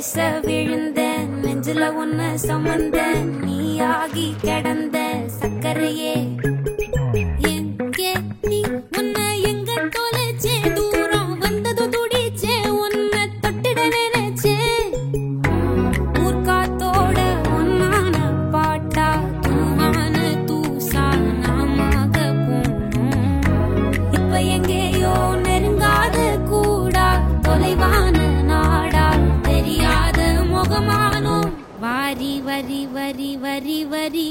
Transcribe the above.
பேச விழுந்த நெஞ்சில ஒன்ன சமந்த நீயாகி கிடந்த சக்கரையே எங்கே நீ உன்னை எங்க தொலைச்சே தூரம் வந்ததும் துடிச்சே உன்னை தொட்டிட நினைச்சே ஊர்காத்தோட ஒன்னான பாட்டா தூவான தூசா நாமாக போனோம் இப்ப எங்கேயோ நெருங்காத கூடா தொலைவான நாடா தெரியாத முகமானோ வாரி வரி வரி வரி வரி